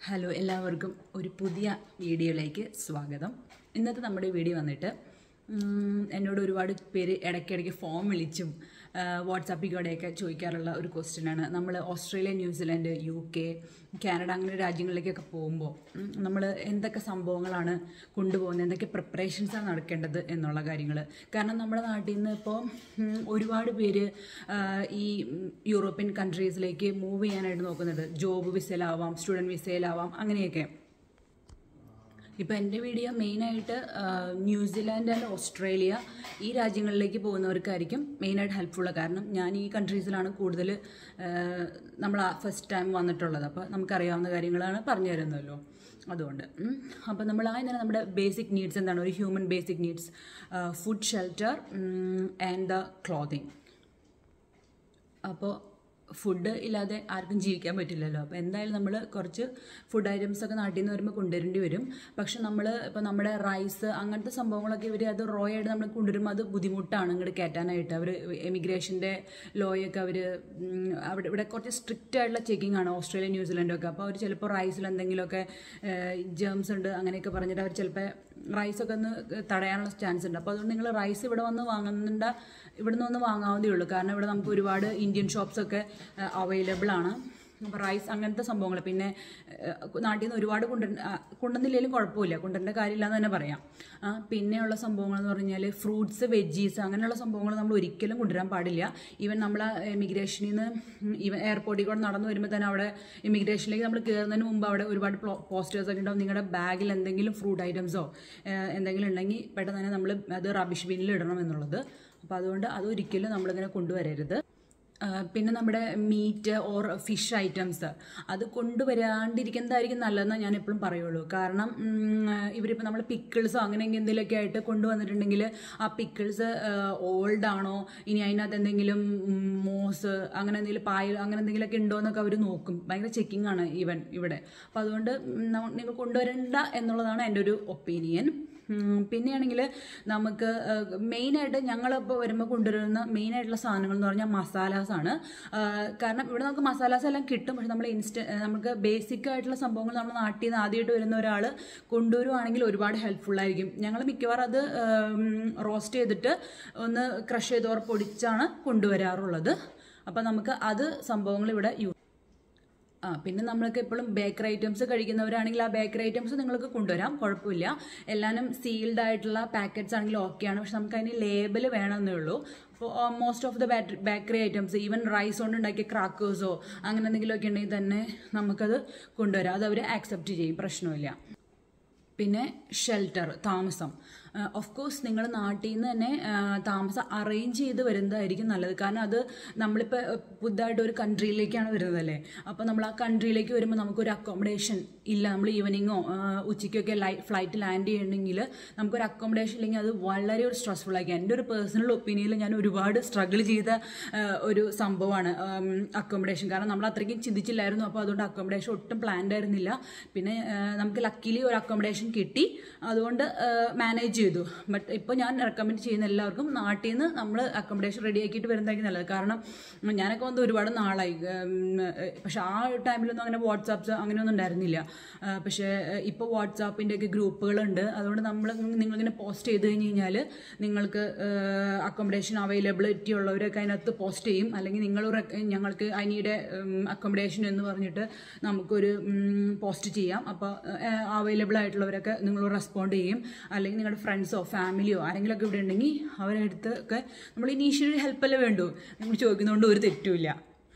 Hello എല്ലാവർക്കും ഒരു പുതിയ വീഡിയോയിലേക്ക് സ്വാഗതം ഇന്നത്തെ നമ്മുടെ വീഡിയോ വന്നിട്ട് ഉം, എന്നോട് ഒരുപാട് പേര് ഇടയ്ക്കിടയ്ക്ക് ഫോം വിളിച്ചും വാട്സാപ്പിൽ കൂടെയൊക്കെ ചോദിക്കാറുള്ള ഒരു ക്വസ്റ്റ്യനാണ് നമ്മൾ Australia New Zealand U K Canada അങ്ങനെ രാജ്യങ്ങളിലേക്കൊക്കെ പോകുമ്പോൾ നമ്മൾ എന്തൊക്കെ സംഭവങ്ങളാണ് കൊണ്ടുപോകുന്നത് എന്തൊക്കെ പ്രിപ്പറേഷൻസാണ് നടക്കേണ്ടത് എന്നുള്ള കാര്യങ്ങൾ കാരണം നമ്മുടെ നാട്ടിൽ നിന്ന് ഇപ്പോൾ ഒരുപാട് പേര് ആ, ഈ ഉം, യൂറോപ്യൻ കൺട്രീസിലേക്ക് മൂവ് ചെയ്യാനായിട്ട് നോക്കുന്നുണ്ട് ജോബ് വിസയിലാവാം സ്റ്റുഡൻറ്റ് വിസയിലാവാം അങ്ങനെയൊക്കെ ഇപ്പോൾ എൻ്റെ വീഡിയോ മെയിനായിട്ട് ന്യൂസിലാൻഡ് ആൻഡ് ഓസ്ട്രേലിയ ഈ രാജ്യങ്ങളിലേക്ക് പോകുന്നവർക്കായിരിക്കും മെയിനായിട്ട് ഹെൽപ്ഫുള്ള് കാരണം ഞാൻ ഈ കൺട്രീസിലാണ് കൂടുതൽ നമ്മൾ ഫസ്റ്റ് ടൈം വന്നിട്ടുള്ളത് അപ്പോൾ നമുക്കറിയാവുന്ന കാര്യങ്ങളാണ് പറഞ്ഞു തരുന്നല്ലോ അതുകൊണ്ട് അപ്പോൾ നമ്മൾ ആദ്യം തന്നെ നമ്മുടെ ബേസിക് നീഡ്സ് എന്താണ് ഒരു human basic needs food shelter and the clothing അപ്പോൾ ഫുഡ് ഇല്ലാതെ ആർക്കും ജീവിക്കാൻ പറ്റില്ലല്ലോ അപ്പോൾ എന്തായാലും നമ്മൾ കുറച്ച് ഫുഡ് ഐറ്റംസ് ഒക്കെ നാട്ടിൽ നിന്ന് വരുമ്പോൾ കൊണ്ടുവരേണ്ടി വരും പക്ഷെ നമ്മൾ ഇപ്പോൾ നമ്മുടെ റൈസ് അങ്ങനത്തെ സംഭവങ്ങളൊക്കെ ഇവർ അത് റോ ആയിട്ട് നമ്മൾ കൊണ്ടുവരുമ്പോൾ അത് ബുദ്ധിമുട്ടാണ് ഇങ്ങോട്ട് കയറ്റാനായിട്ട് അവർ എമിഗ്രേഷൻ്റെ ലോയൊക്കെ അവർ അവിടെ ഇവിടെ കുറച്ച് സ്ട്രിക്റ്റ് ആയിട്ടുള്ള ചെക്കിംഗ് ആണ് ഓസ്ട്രേലിയ ന്യൂസിലൻഡൊക്കെ അപ്പോൾ അവർ ചിലപ്പോൾ റൈസിൽ എന്തെങ്കിലുമൊക്കെ ജേംസ് ഉണ്ട് അങ്ങനെയൊക്കെ പറഞ്ഞിട്ട് അവർ ചിലപ്പോൾ റൈസൊക്കെ ഒന്ന് തടയാനുള്ള ചാൻസ് ഉണ്ട് അപ്പോൾ അതുകൊണ്ട് നിങ്ങൾ റൈസ് ഇവിടെ വന്ന് വാങ്ങുന്നുണ്ട ഇവിടുന്ന് ഒന്ന് വാങ്ങാവുന്നതേ ഉള്ളൂ കാരണം ഇവിടെ നമുക്ക് ഒരുപാട് ഇന്ത്യൻ ഷോപ്സൊക്കെ അവൈലബിൾ ആണ് അപ്പോൾ റൈസ് അങ്ങനത്തെ സംഭവങ്ങൾ പിന്നെ ഏഹ്, നാട്ടിൽ നിന്ന് ഒരുപാട് കൊണ്ടു കൊണ്ടുവന്നില്ലെങ്കിലും കുഴപ്പമില്ല കൊണ്ടുവരേണ്ട കാര്യമില്ല എന്ന് തന്നെ പറയാം ആ, പിന്നെയുള്ള സംഭവങ്ങൾ എന്ന് പറഞ്ഞാൽ ഫ്രൂട്ട്സ് വെജീസ് അങ്ങനെയുള്ള സംഭവങ്ങൾ നമ്മൾ ഒരിക്കലും കൊണ്ടുവരാൻ പാടില്ല ഈവൻ നമ്മൾ ഇമിഗ്രേഷനിൽ നിന്ന് ഈവൻ എയർപോർട്ടിൽ കൂടെ നടന്നു വരുമ്പോൾ തന്നെ അവിടെ ഇമിഗ്രേഷനിലേക്ക് നമ്മൾ കയറുന്നതിന് മുമ്പ് അവിടെ ഒരുപാട് പോസ്റ്റേഴ്സ് ഒക്കെ ഉണ്ടാവും നിങ്ങളുടെ ബാഗിൽ എന്തെങ്കിലും ഫ്രൂട്ട് ഐറ്റംസോ എന്തെങ്കിലും ഉണ്ടെങ്കിൽ പെട്ടെന്ന് തന്നെ നമ്മൾ അത് റബിഷ് ബിന്നിൽ ഇടണം എന്നുള്ളത് അപ്പോൾ അതുകൊണ്ട് അതൊരിക്കലും നമ്മളിങ്ങനെ കൊണ്ടുവരരുത് ആ, പിന്നെ നമ്മുടെ മീറ്റ് ഓർ ഫിഷ് ഐറ്റംസ് അത് കൊണ്ടുവരാണ്ടിരിക്കുന്നതായിരിക്കും നല്ലതെന്ന് ഞാൻ എപ്പോഴും പറയുള്ളൂ കാരണം ഇവരിപ്പോൾ നമ്മൾ പിക്കിൾസോ അങ്ങനെ എന്തെങ്കിലുമൊക്കെ ആയിട്ട് കൊണ്ടുവന്നിട്ടുണ്ടെങ്കിൽ ആ പിക്കിൾസ് ഓൾഡ് ആണോ ഇനി അതിനകത്ത് എന്തെങ്കിലും മോസ് അങ്ങനെ എന്തെങ്കിലും പായൽ അങ്ങനെ എന്തെങ്കിലുമൊക്കെ ഉണ്ടോ എന്നൊക്കെ അവർ നോക്കും ഭയങ്കര ചെക്കിംഗ് ആണ് ഈവൻ ഇവിടെ അപ്പോൾ അതുകൊണ്ട് ഉം, ന- നിങ്ങൾ കൊണ്ടുവരണ്ട എന്നുള്ളതാണ് എൻ്റെ ഒരു ഒപ്പീനിയൻ ഉം, പിന്നെയാണെങ്കിൽ നമുക്ക് മെയിനായിട്ട് ഞങ്ങളിപ്പോൾ വരുമ്പോൾ കൊണ്ടുവരുന്ന മെയിനായിട്ടുള്ള സാധനങ്ങൾ എന്ന് പറഞ്ഞാൽ മസാലാസ് ആണ് ആ, കാരണം ഇവിടെ നമുക്ക് മസാലാസ് എല്ലാം കിട്ടും പക്ഷെ നമ്മൾ ഇൻസ്റ്റ നമുക്ക് ബേസിക് ആയിട്ടുള്ള സംഭവങ്ങൾ നമ്മൾ നാട്ടിൽ നിന്ന് ആദ്യമായിട്ട് വരുന്ന ഒരാൾ കൊണ്ടുവരുവാണെങ്കിൽ ഒരുപാട് ഹെൽപ്ഫുൾ ആയിരിക്കും ഞങ്ങൾ മിക്കവാറും അത് റോസ്റ്റ് ചെയ്തിട്ട് ഒന്ന് ക്രഷ് ചെയ്ത് ഓർ പൊടിച്ചാണ് കൊണ്ടുവരാറുള്ളത് അപ്പം നമുക്ക് അത് സംഭവങ്ങൾ ഇവിടെ യൂ ആ പിന്നെ നമ്മൾക്ക് എപ്പോഴും ബേക്കറി ഐറ്റംസ് കഴിക്കുന്നവരാണെങ്കിൽ ആ ബേക്കറി ഐറ്റംസ് നിങ്ങൾക്ക് കൊണ്ടുവരാം കുഴപ്പമില്ല എല്ലാനും സീൽഡ് ആയിട്ടുള്ള പാക്കറ്റ്സ് ആണെങ്കിൽ ഓക്കെയാണ് പക്ഷെ നമുക്ക് അതിന് ലേബൽ വേണമെന്നേ ഉള്ളൂ അപ്പോൾ most of the bakery items even rice കൊണ്ട് ഉണ്ടാക്കിയ ക്രാക്കേഴ്സോ അങ്ങനെ എന്തെങ്കിലുമൊക്കെ ഉണ്ടെങ്കിൽ തന്നെ നമുക്കത് കൊണ്ടുവരാം അത് അവർ ആക്സെപ്റ്റ് ചെയ്യും പ്രശ്നമില്ല പിന്നെ ഷെൽട്ടർ താമസം ഓഫ് കോഴ്സ് നിങ്ങൾ നാട്ടിൽ നിന്ന് തന്നെ ആ, താമസം അറേഞ്ച് ചെയ്ത് വരുന്നതായിരിക്കും നല്ലത് കാരണം അത് നമ്മളിപ്പോൾ പുതുതായിട്ട് ഒരു കൺട്രിയിലേക്കാണ് വരുന്നതല്ലേ അപ്പോൾ നമ്മൾ ആ കൺട്രിയിലേക്ക് വരുമ്പോൾ നമുക്കൊരു അക്കോമഡേഷൻ ഇല്ല നമ്മൾ ഈവനിങ്ങോ ഉച്ചയ്ക്കൊക്കെ ലൈ ഫ്ലൈറ്റ് ലാൻഡ് ചെയ്യണമെങ്കിൽ നമുക്കൊരു അക്കോമഡേഷൻ ഇല്ലെങ്കിൽ അത് വളരെ ഒരു സ്ട്രെസ്ഫുൾ ആയിരിക്കും എൻ്റെ ഒരു പേഴ്സണൽ ഒപ്പീനിയനിൽ ഞാൻ ഒരുപാട് സ്ട്രഗിൾ ചെയ്ത ആ, ഒരു സംഭവമാണ് അക്കോമഡേഷൻ കാരണം നമ്മൾ അത്രയ്ക്കും ചിന്തിച്ചില്ലായിരുന്നു അപ്പോൾ അതുകൊണ്ട് അക്കോമഡേഷൻ ഒട്ടും പ്ലാൻഡ് ആയിരുന്നില്ല പിന്നെ ആ, നമുക്ക് ലക്കിലി ഒരു അക്കോമഡേഷൻ കിട്ടി അതുകൊണ്ട് മാനേജ് ചെയ്തു ബട്ട് ഇപ്പോൾ ഞാൻ റെക്കമെൻഡ് ചെയ്യുന്ന എല്ലാവർക്കും നാട്ടിൽ നിന്ന് നമ്മൾ അക്കോമഡേഷൻ റെഡി ആക്കിയിട്ട് വരുന്നതായിരിക്കും നല്ലത് കാരണം ഞാനൊക്കെ വന്ന് ഒരുപാട് നാളായി ഉം, പക്ഷെ ആ ടൈമിലൊന്നും അങ്ങനെ വാട്സാപ്പ്സ് അങ്ങനെയൊന്നും ഉണ്ടായിരുന്നില്ല ആ, പക്ഷേ ഇപ്പോൾ വാട്സാപ്പിൻ്റെ ഒക്കെ ഗ്രൂപ്പുകളുണ്ട് അതുകൊണ്ട് നമ്മൾ നിങ്ങളിങ്ങനെ പോസ്റ്റ് ചെയ്ത് കഴിഞ്ഞ് കഴിഞ്ഞാൽ നിങ്ങൾക്ക് അക്കോമഡേഷൻ അവൈലബിലിറ്റി ഉള്ളവരൊക്കെ അതിനകത്ത് പോസ്റ്റ് ചെയ്യും അല്ലെങ്കിൽ നിങ്ങൾ ഞങ്ങൾക്ക് ഐ നീഡ് അക്കോമഡേഷൻ എന്ന് പറഞ്ഞിട്ട് നമുക്കൊരു പോസ്റ്റ് ചെയ്യാം അപ്പോൾ അവൈലബിൾ ആയിട്ടുള്ളവരൊക്കെ നിങ്ങൾ റെസ്പോണ്ട് ചെയ്യും അല്ലെങ്കിൽ നിങ്ങളുടെ ഫ്രണ്ട്സോ ഫാമിലിയോ ആരെങ്കിലുമൊക്കെ ഇവിടെ ഉണ്ടെങ്കിൽ അവരുടെ അടുത്ത് ഒക്കെ നമ്മൾ ഇനീഷ്യലി ഹെൽപ്പല്ലേ വേണ്ടൂ നമ്മൾ ചോദിക്കുന്നതുകൊണ്ട് ഒരു തെറ്റുമില്ല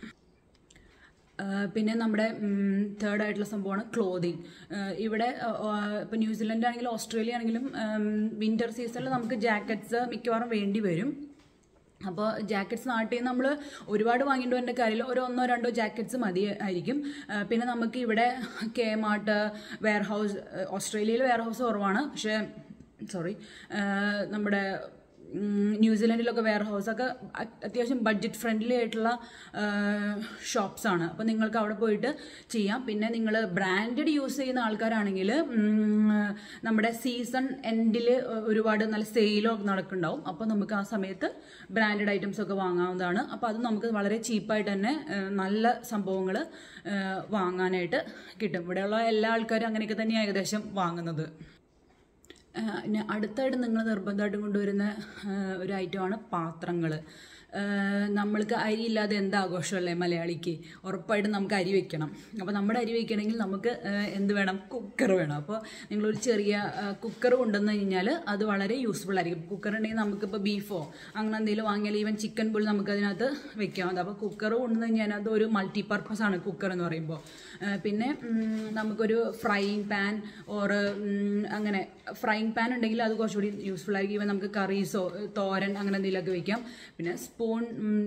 ആ, പിന്നെ നമ്മുടെ തേർഡ് ആയിട്ടുള്ള സംഭവമാണ് ക്ലോതിങ് ഇവിടെ ഇപ്പോൾ ന്യൂസിലൻഡ് ആണെങ്കിലും ഓസ്ട്രേലിയ ആണെങ്കിലും വിൻ്റർ സീസണിൽ നമുക്ക് ജാക്കറ്റ്സ് മിക്കവാറും വേണ്ടി വരും അപ്പോൾ ജാക്കറ്റ്സ് നാട്ടിൽ നിന്ന് നമ്മൾ ഒരുപാട് വാങ്ങിയിട്ട് വരേണ്ട കാര്യമില്ല ഒരു ഒന്നോ രണ്ടോ ജാക്കറ്റ്സ് മതി ആയിരിക്കും ആ, പിന്നെ നമുക്ക് ഇവിടെ കെ മാർട്ട് വെയർ ഹൗസ് ഓസ്ട്രേലിയയിൽ വെയർ ഹൗസ് കുറവാണ് പക്ഷേ സോറി നമ്മുടെ ഉം, ന്യൂസിലാൻഡിലൊക്കെ വെയർ ഹൗസൊക്കെ അത്യാവശ്യം ബഡ്ജറ്റ് ഫ്രണ്ട്ലി ആയിട്ടുള്ള ഷോപ്സാണ് അപ്പോൾ നിങ്ങൾക്ക് അവിടെ പോയിട്ട് ചെയ്യാം പിന്നെ നിങ്ങൾ ബ്രാൻഡഡ് യൂസ് ചെയ്യുന്ന ആൾക്കാരാണെങ്കിൽ ഉം, നമ്മുടെ സീസൺ എൻഡിൽ ഒരുപാട് നല്ല സെയിലൊക്കെ നടക്കുന്നുണ്ടാവും അപ്പോൾ നമുക്ക് ആ സമയത്ത് ബ്രാൻഡഡ് ഐറ്റംസ് ഒക്കെ വാങ്ങാവുന്നതാണ് അപ്പോൾ അത് നമുക്ക് വളരെ ചീപ്പായിട്ട് തന്നെ ആ, നല്ല സംഭവങ്ങൾ വാങ്ങാനായിട്ട് കിട്ടും ഇവിടെയുള്ള എല്ലാ ആൾക്കാരും അങ്ങനെയൊക്കെ തന്നെയാണ് ഏകദേശം വാങ്ങുന്നത് ആഹ് പിന്നെ അടുത്തായിട്ട് നിങ്ങൾ നിർബന്ധമായിട്ടും കൊണ്ടുവരുന്ന ആഹ് ഒരു ഐറ്റമാണ് പാത്രങ്ങൾ നമ്മൾക്ക് അരി ഇല്ലാതെ എന്ത് ആഘോഷമല്ലേ മലയാളിക്ക് ഉറപ്പായിട്ടും നമുക്ക് അരി വെക്കണം അപ്പോൾ നമ്മുടെ അരി വെക്കണമെങ്കിൽ നമുക്ക് ആഹ് എന്ത് വേണം കുക്കർ വേണം അപ്പോൾ നിങ്ങളൊരു ചെറിയ കുക്കർ കൊണ്ടുവന്ന് കഴിഞ്ഞാൽ അത് വളരെ യൂസ്ഫുൾ ആയിരിക്കും കുക്കർ ഉണ്ടെങ്കിൽ നമുക്കിപ്പോൾ ബീഫോ അങ്ങനെ എന്തെങ്കിലും വാങ്ങിയാൽ ഈവൻ ചിക്കൻ പോലും നമുക്ക് അതിനകത്ത് വെക്കാവുന്നത് അപ്പോൾ കുക്കർ കൊണ്ടുവന്ന് കഴിഞ്ഞാൽ അത് ഒരു മൾട്ടി പർപ്പസ് ആണ് കുക്കർ എന്ന് പറയുമ്പോൾ ആഹ് പിന്നെ ഉം, നമുക്കൊരു ഫ്രൈയിങ് പാൻ ഓർ അങ്ങനെ ഫ്രൈയിങ് പാൻ ഉണ്ടെങ്കിൽ അത് കുറച്ചുകൂടി യൂസ്ഫുൾ ആയിരിക്കും ഈവൻ നമുക്ക് കറീസോ തോരൻ അങ്ങനെ എന്തെങ്കിലുമൊക്കെ വെക്കാം പിന്നെ സ്പൂൺ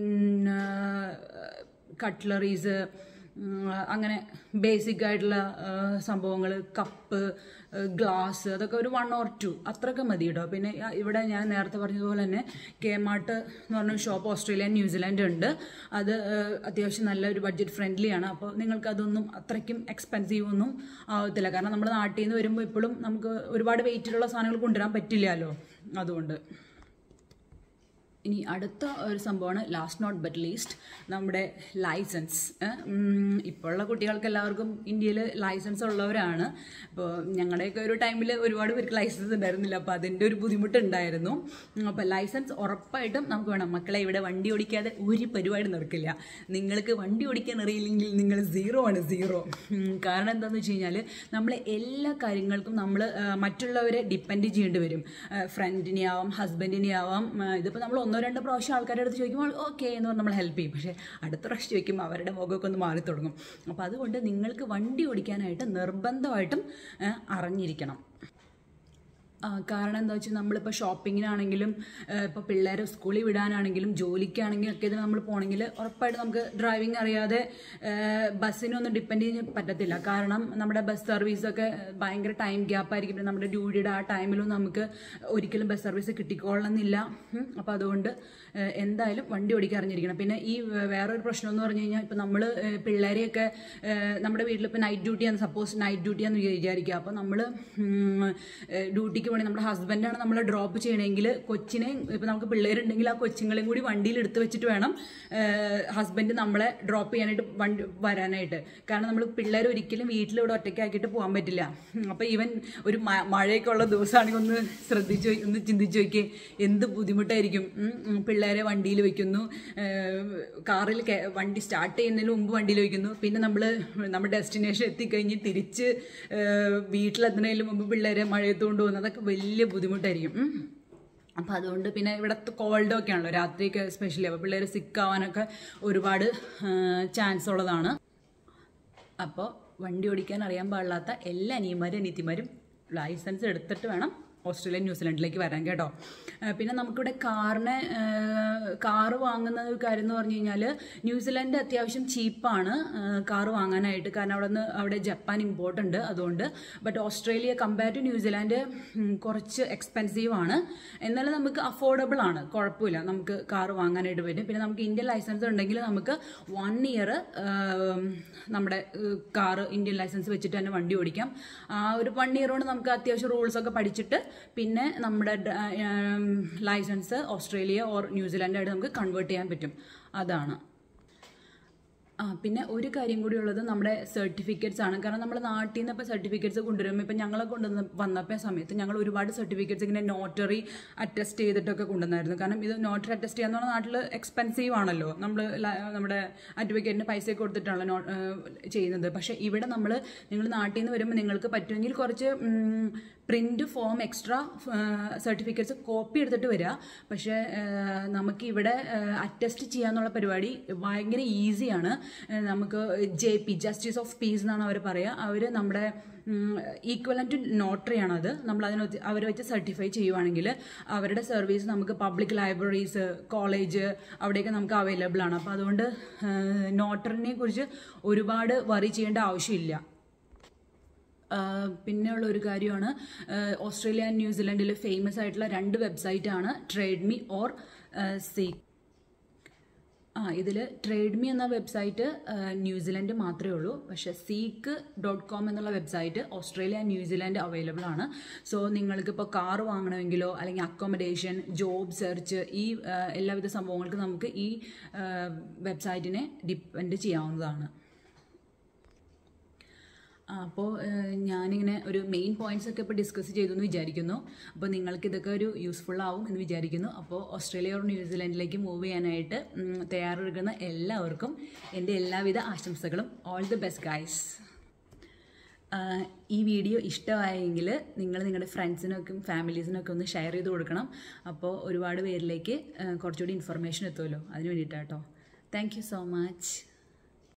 കട്ട്ലറീസ് അങ്ങനെ ബേസിക് ആയിട്ടുള്ള സംഭവങ്ങൾ കപ്പ് ഗ്ലാസ് അതൊക്കെ ഒരു വൺ ഓർ ടു അത്രയൊക്കെ മതി കേട്ടോ പിന്നെ ആ, ഇവിടെ ഞാൻ നേരത്തെ പറഞ്ഞതുപോലെ തന്നെ കെ മാർട്ട് എന്ന് പറഞ്ഞ ഷോപ്പ് ഓസ്ട്രേലിയ ന്യൂസിലാൻഡ് ഉണ്ട് അത് ആ, അത്യാവശ്യം നല്ല ഒരു ബഡ്ജറ്റ് ഫ്രണ്ട്ലി ആണ് അപ്പോൾ നിങ്ങൾക്ക് അതൊന്നും അത്രയ്ക്കും എക്സ്പെൻസീവ് ഒന്നും ആവത്തില്ല കാരണം നമ്മുടെ നാട്ടിൽ നിന്ന് വരുമ്പോൾ ഇപ്പോഴും നമുക്ക് ഒരുപാട് വെയിറ്റിലുള്ള സാധനങ്ങൾ കൊണ്ടുവരാൻ പറ്റില്ലല്ലോ അതുകൊണ്ട് ഇനി അടുത്ത ഒരു സംഭവമാണ് ലാസ്റ്റ് നോട്ട് ബട്ട് ലീസ്റ്റ് നമ്മുടെ ലൈസൻസ് ഇപ്പോഴുള്ള കുട്ടികൾക്ക് എല്ലാവർക്കും ഇന്ത്യയിൽ ലൈസൻസ് ഉള്ളവരാണ് അപ്പോൾ ഞങ്ങളുടെയൊക്കെ ഒരു ടൈമിൽ ഒരുപാട് പേർക്ക് ലൈസൻസ് ഉണ്ടായിരുന്നില്ല അപ്പോൾ അതിൻ്റെ ഒരു ബുദ്ധിമുട്ടുണ്ടായിരുന്നു അപ്പോൾ ലൈസൻസ് ഉറപ്പായിട്ടും നമുക്ക് വേണം മക്കളെ ഇവിടെ വണ്ടി ഓടിക്കാതെ ഒരു പരിപാടി നടക്കില്ല നിങ്ങൾക്ക് വണ്ടി ഓടിക്കാൻ അറിയില്ലെങ്കിൽ നിങ്ങൾ സീറോ ആണ് സീറോ കാരണം എന്താണെന്ന് വെച്ച് കഴിഞ്ഞാൽ നമ്മൾ എല്ലാ കാര്യങ്ങൾക്കും നമ്മൾ മറ്റുള്ളവരെ ഡിപ്പെൻഡ് ചെയ്യേണ്ടി വരും ഫ്രണ്ടിനെ ആവാം ഹസ്ബൻഡിനെ ആവാം ആ, ഇതിപ്പോൾ നമ്മൾ ഒന്നോ രണ്ടോ പ്രാവശ്യം ആൾക്കാരുടെ അടുത്ത് ചോദിക്കുമ്പോൾ ഓക്കെ എന്ന് പറഞ്ഞ് നമ്മൾ ഹെൽപ്പ് ചെയ്യും പക്ഷേ അടുത്ത പ്രാവശ്യം ചോദിക്കുമ്പോൾ അവരുടെ മുഖമൊക്കെ ഒന്ന് മാറി തുടങ്ങും അപ്പോൾ അതുകൊണ്ട് നിങ്ങൾക്ക് വണ്ടി ഓടിക്കാനായിട്ട് നിർബന്ധമായിട്ടും ആ, അറിഞ്ഞിരിക്കണം ആ, കാരണം എന്താ വെച്ചാൽ നമ്മളിപ്പോൾ ഷോപ്പിങ്ങിനാണെങ്കിലും ഇപ്പോൾ പിള്ളേരെ സ്കൂളിൽ വിടാനാണെങ്കിലും ജോലിക്കാണെങ്കിലും ഒക്കെ ഇതിന് നമ്മൾ പോകണമെങ്കിൽ ഉറപ്പായിട്ട് നമുക്ക് ഡ്രൈവിംഗ് അറിയാതെ ബസ്സിനൊന്നും ഡിപ്പെൻഡ് ചെയ്യാൻ പറ്റത്തില്ല കാരണം നമ്മുടെ ബസ് സർവീസൊക്കെ ഭയങ്കര ടൈം ഗ്യാപ്പ് ആയിരിക്കും പിന്നെ നമ്മുടെ ഡ്യൂട്ടിയുടെ ആ ടൈമിലൊന്നും നമുക്ക് ഒരിക്കലും ബസ് സർവീസ് കിട്ടിക്കൊള്ളണമെന്നില്ല അപ്പോൾ അതുകൊണ്ട് ഏഹ്, എന്തായാലും വണ്ടി ഓടിക്കാൻ അറിഞ്ഞിരിക്കണം പിന്നെ ഈ വേ- വേറൊരു പ്രശ്നം എന്ന് പറഞ്ഞു കഴിഞ്ഞാൽ ഇപ്പോൾ നമ്മൾ പിള്ളേരെയൊക്കെ ഏഹ്, നമ്മുടെ വീട്ടിൽ ഇപ്പോൾ നൈറ്റ് ഡ്യൂട്ടിയാണ് സപ്പോസ് നൈറ്റ് ഡ്യൂട്ടിയാന്ന് വിചാരിക്കുക അപ്പോൾ നമ്മൾ ഡ്യൂട്ടിക്ക് വേണ്ടി നമ്മുടെ ഹസ്ബൻഡാണ് നമ്മളെ ഡ്രോപ്പ് ചെയ്യണമെങ്കിൽ കൊച്ചിനെ ഇപ്പോൾ നമുക്ക് പിള്ളേരുണ്ടെങ്കിൽ ആ കൊച്ചുങ്ങളെയും കൂടി വണ്ടിയിൽ എടുത്ത് വെച്ചിട്ട് വേണം ഹസ്ബൻഡ് നമ്മളെ ഡ്രോപ്പ് ചെയ്യാനായിട്ട് വണ്ടി വരാനായിട്ട് കാരണം നമ്മൾ പിള്ളേർ ഒരിക്കലും വീട്ടിൽ ഇവിടെ ഒറ്റയ്ക്കാക്കിയിട്ട് പോകാൻ പറ്റില്ല അപ്പോൾ ഈവൻ ഒരു മ- മഴയൊക്കെ ഉള്ള ദിവസമാണെങ്കിൽ ഒന്ന് ശ്രദ്ധിച്ച് നോക്കി- ഒന്ന് ചിന്തിച്ച് നോക്കി എന്ത് ബുദ്ധിമുട്ടായിരിക്കും ഉം, ഉം, പിള്ളേരെ വണ്ടിയിൽ വെക്കുന്നു കാറിൽ വണ്ടി സ്റ്റാർട്ട് ചെയ്യുന്നതിന് മുമ്പ് വണ്ടിയിൽ വെക്കുന്നു പിന്നെ നമ്മൾ നമ്മുടെ ഡെസ്റ്റിനേഷൻ എത്തിക്കഴിഞ്ഞ് തിരിച്ച് ഏഹ്, വീട്ടിലെത്തുന്നതിന് മുമ്പ് പിള്ളേരെ മഴയത്ത് കൊണ്ടുപോകുന്നത് അതൊക്കെ വലിയ ബുദ്ധിമുട്ടായിരിക്കും ഉം. അപ്പോൾ അതുകൊണ്ട് പിന്നെ ഇവിടുത്തെ കോൾഡും ഒക്കെ ആണല്ലോ രാത്രിയൊക്കെ എസ്പെഷ്യലി അപ്പോൾ പിള്ളേർ സിക്ക് ആവാനൊക്കെ ഒരുപാട് ചാൻസ് ഉള്ളതാണ് അപ്പോൾ വണ്ടി ഓടിക്കാൻ അറിയാൻ പാടില്ലാത്ത എല്ലാ അനിയന്മാരും അനിയത്തിമാരും ലൈസൻസ് എടുത്തിട്ട് വേണം ഓസ്ട്രേലിയ ന്യൂസിലൻഡിലേക്ക് വരാൻ കേട്ടോ ആ, പിന്നെ നമുക്കിവിടെ കാറിനെ കാറ് വാങ്ങുന്ന ഒരു കാര്യം എന്ന് പറഞ്ഞു കഴിഞ്ഞാൽ ന്യൂസിലൻഡ് അത്യാവശ്യം ചീപ്പാണ് കാറ് വാങ്ങാനായിട്ട് കാരണം അവിടെ നിന്ന് അവിടെ ജപ്പാൻ ഇമ്പോർട്ട് ഉണ്ട് അതുകൊണ്ട് but Australia compare to New Zealand ഉം, കുറച്ച് എക്സ്പെൻസീവ് ആണ് എന്നാലും നമുക്ക് അഫോർഡബിൾ ആണ് കുഴപ്പമില്ല നമുക്ക് കാറ് വാങ്ങാനായിട്ട് പറ്റും പിന്നെ നമുക്ക് ഇന്ത്യൻ ലൈസൻസ് ഉണ്ടെങ്കിൽ നമുക്ക് വൺ ഇയർ നമ്മുടെ കാറ് ഇന്ത്യൻ ലൈസൻസ് വെച്ചിട്ട് തന്നെ വണ്ടി ഓടിക്കാം ആ ഒരു വൺ ഇയർ കൊണ്ട് നമുക്ക് അത്യാവശ്യം റൂൾസ് ഒക്കെ പഠിച്ചിട്ട് പിന്നെ നമ്മുടെ ലൈസൻസ് ഓസ്ട്രേലിയ ഓർ ന്യൂസിലാൻഡായിട്ട് നമുക്ക് കൺവേർട്ട് ചെയ്യാൻ പറ്റും അതാണ് ആ പിന്നെ ഒരു കാര്യം കൂടി ഉള്ളത് നമ്മുടെ സർട്ടിഫിക്കറ്റ്സ് ആണ് കാരണം നമ്മുടെ നാട്ടിൽ നിന്ന് ഇപ്പോൾ സർട്ടിഫിക്കറ്റ്സ് കൊണ്ടുവരുമ്പോൾ ഇപ്പം ഞങ്ങളെ കൊണ്ടുവന്ന വന്നപ്പോൾ സമയത്ത് ഞങ്ങൾ ഒരുപാട് സർട്ടിഫിക്കറ്റ്സ് ഇങ്ങനെ നോട്ടറി അറ്റസ്റ്റ് ചെയ്തിട്ടൊക്കെ കൊണ്ടുവന്നായിരുന്നു കാരണം ഇത് നോട്ടറി അറ്റസ്റ്റ് ചെയ്യാന്ന് പറഞ്ഞാൽ നാട്ടിൽ എക്സ്പെൻസീവ് ആണല്ലോ നമ്മൾ നമ്മുടെ അഡ്വക്കേറ്റിന് പൈസ കൊടുത്തിട്ടാണല്ലോ നോ ചെയ്യുന്നത് പക്ഷേ ഇവിടെ നമ്മൾ നിങ്ങൾ നാട്ടിൽ നിന്ന് വരുമ്പോൾ നിങ്ങൾക്ക് പറ്റുമെങ്കിൽ കുറച്ച് print form extra certificates copy എടുത്തിട്ട് വരിക പക്ഷേ ഏഹ്, നമുക്ക് ഇവിടെ അറ്റസ്റ്റ് ചെയ്യാന്നുള്ള പരിപാടി ഭയങ്കര ഈസിയാണ് ഏഹ്, നമുക്ക് J P justice of peace എന്നാണ് അവർ പറയുക അവർ നമ്മുടെ ഈക്വലൻ ടു നോട്ടറി ആണത് നമ്മൾ അതിന് അവർ വെച്ച് സർട്ടിഫൈ ചെയ്യുവാണെങ്കിൽ അവരുടെ സർവീസ് നമുക്ക് പബ്ലിക് ലൈബ്രറീസ് കോളേജ് അവിടെയൊക്കെ നമുക്ക് അവൈലബിൾ ആണ് അപ്പോൾ അതുകൊണ്ട് നോട്ടറിനെ കുറിച്ച് ഒരുപാട് വറി ചെയ്യേണ്ട ആവശ്യമില്ല പിന്നെയുള്ള ഒരു കാര്യമാണ് ഓസ്ട്രേലിയ ആൻഡ് ന്യൂസിലൻഡിൽ ഫേമസ് ആയിട്ടുള്ള രണ്ട് വെബ്സൈറ്റാണ് ട്രേഡ് മീ ഓർ സീക്ക് ആ ഇതിൽ ട്രേഡ് മീ എന്ന വെബ്സൈറ്റ് ന്യൂസിലൻഡ് മാത്രമേ ഉള്ളൂ പക്ഷേ സീക്ക് ഡോട്ട് കോം എന്നുള്ള വെബ്സൈറ്റ് ഓസ്ട്രേലിയ ന്യൂസിലാൻഡ് അവൈലബിൾ ആണ് സോ നിങ്ങൾക്ക് ഇപ്പോൾ കാർ വാങ്ങണമെങ്കിലോ അല്ലെങ്കിൽ അക്കോമഡേഷൻ ജോബ് സെർച്ച് ഈ ആ, എല്ലാവിധ സംഭവങ്ങൾക്കും നമുക്ക് ഈ വെബ്സൈറ്റിനെ ഡിപ്പെൻഡ് ചെയ്യാവുന്നതാണ് അപ്പോൾ ഞാനിങ്ങനെ ഒരു മെയിൻ പോയിന്റ്സ് ഒക്കെ ഇപ്പോൾ ഡിസ്കസ് ചെയ്തു എന്ന് വിചാരിക്കുന്നു അപ്പോൾ നിങ്ങൾക്ക് ഇതൊക്കെ ഒരു യൂസ്ഫുൾ ആവും എന്ന് വിചാരിക്കുന്നു അപ്പോൾ ഓസ്ട്രേലിയ ഓർ ന്യൂസിലൻഡിലേക്ക് മൂവ് ചെയ്യാനായിട്ട് ഉം, തയ്യാറെടുക്കുന്ന എല്ലാവർക്കും എൻ്റെ എല്ലാവിധ ആശംസകളും ഓൾ ദി ബെസ്റ്റ് ഗൈസ് ഈ വീഡിയോ ഇഷ്ടമായെങ്കിൽ നിങ്ങൾ നിങ്ങളുടെ ഫ്രണ്ട്സിനൊക്കെ ഫാമിലീസിനൊക്കെ ഒന്ന് ഷെയർ ചെയ്ത് കൊടുക്കണം അപ്പോൾ ഒരുപാട് പേരിലേക്ക് ആ, കുറച്ചുകൂടി ഇൻഫർമേഷൻ എത്തുമല്ലോ അതിന് വേണ്ടിയിട്ടാട്ടോ താങ്ക് യു സോ മച്ച്